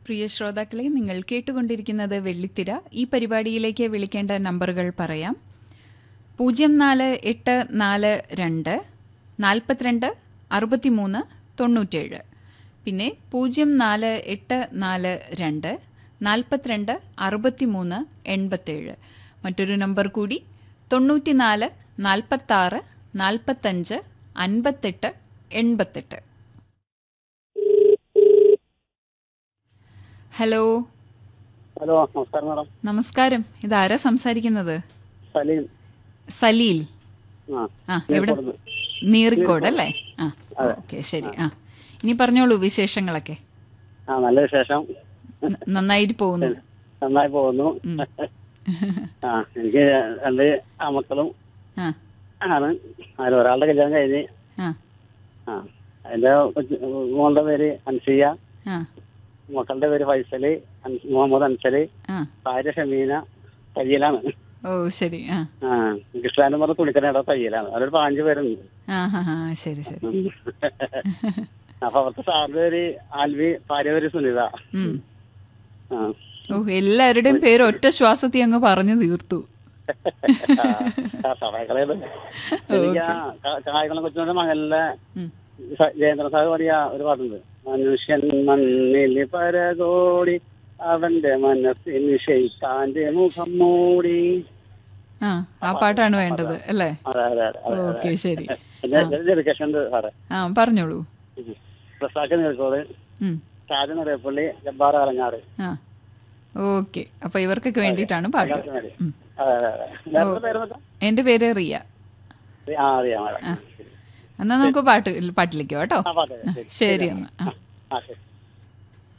പ്രിയ ശ്രോതാക്കളെ നിങ്ങൾ കേട്ടുകൊണ്ടിരിക്കുന്നത് വെള്ളിത്തിര ഈ പരിപാടിയിലേക്ക് വിളിക്കേണ്ട നമ്പറുകൾ പറയാം പൂജ്യം നാല് എട്ട് നാല് രണ്ട് നാൽപ്പത്തിരണ്ട് അറുപത്തിമൂന്ന് തൊണ്ണൂറ്റേഴ് പിന്നെ പൂജ്യം നാല് എട്ട് നാല് രണ്ട് നാൽപ്പത്തിരണ്ട് അറുപത്തിമൂന്ന് എൺപത്തേഴ് മറ്റൊരു നമ്പർ കൂടി തൊണ്ണൂറ്റിനാല് നാൽപ്പത്താറ് നാൽപ്പത്തഞ്ച് അൻപത്തെട്ട് എൺപത്തെട്ട് ഹലോ ഹലോ നമസ്കാരം മാഡം നമസ്കാരം ഇതാരാ സംസാരിക്കുന്നത് സലീം സലീൽ ആ ആ എവിടെ നീറിക്കോട് അല്ലേ ആ ഓക്കെ ശരി ആ ഇനി പറഞ്ഞോളൂ വിശേഷങ്ങളൊക്കെ ആ നല്ല വിശേഷം ന- നന്നായിട്ട് പോകുന്നു നന്നായി പോകുന്നു ഉം. ആ എനിക്ക് രണ്ട് ആമക്കളും ആ ആണ് അതിൽ ഒരാളുടെ കല്യാണം കഴിഞ്ഞ് ആ ആ അതിന്റെ കൊച്ച് മോളുടെ പേര് അൻസിയ ആ മക്കളുടെ പേര് ഫൈസല് അൻസ് മുഹമ്മദ് അൻസല് ആ ഭാര്യ ഷമീന തയ്യലാണ് ഓ ശരി ആ ആ കൃഷ്ണാനും പറഞ്ഞ തുണിക്കടയുടെ തയ്യലാണ് അവരൊരു പാഞ്ച് പേരുണ്ട് ആ ഹാ ഹാ ശരി ശരി അപ്പൊ അവർക്ക് സാറിന്റെ പേര് ആൽവി ഭാര്യ പേര് സുനിത ഉം. ആ ഓ എല്ലാവരുടെയും പേര് ഒറ്റ ശ്വാസത്തിൽ അങ്ങ് പറഞ്ഞു തീർത്തു ആ, സഹായിക്കളയത് എനിക്ക് ആ കാ- കായകുളം കൊച്ചുവിന്റെ മകനിലെ ഉം. സ- ജയേന്ദ്ര സാഹ് പാടിയ ഒരു പാട്ടുണ്ട് മനുഷ്യൻ മണ്ണിൽ പരകോടി അവന്റെ മനസ്സിന് ഷെയ്ത്താന്റെ മുഖം മൂടി ആ ആ പാട്ടാണ് വേണ്ടത് അല്ലേ അതെ അതെ അതെ അതെ ഓക്കെ ശരി എന്റെ ഡെഡിക്കേഷൻ ഉണ്ട് സാറേ ആ പറഞ്ഞോളൂ പ്രസാക്ക് നീർക്കോട് ഉം. ഷാജ നിറയപ്പള്ളി ജബ്ബാർ അലങ്ങാട് ആ ഓക്കെ അപ്പൊ ഇവർക്കൊക്കെ വേണ്ടിയിട്ടാണ് പാട്ട് എല്ലാവർക്കും വേണ്ടി. ഉം. അതെ അതെ അതെ നേരത്തെ പേര് എന്താ? എന്റെ പേര് റിയ ആ അറിയാം മാഡം എന്നാ നമുക്ക് പാട്ട് പാട്ടിലേക്കോ കേട്ടോ ആ പാട്ട് ശരി ശരി എന്നാ ആ ആ ശരി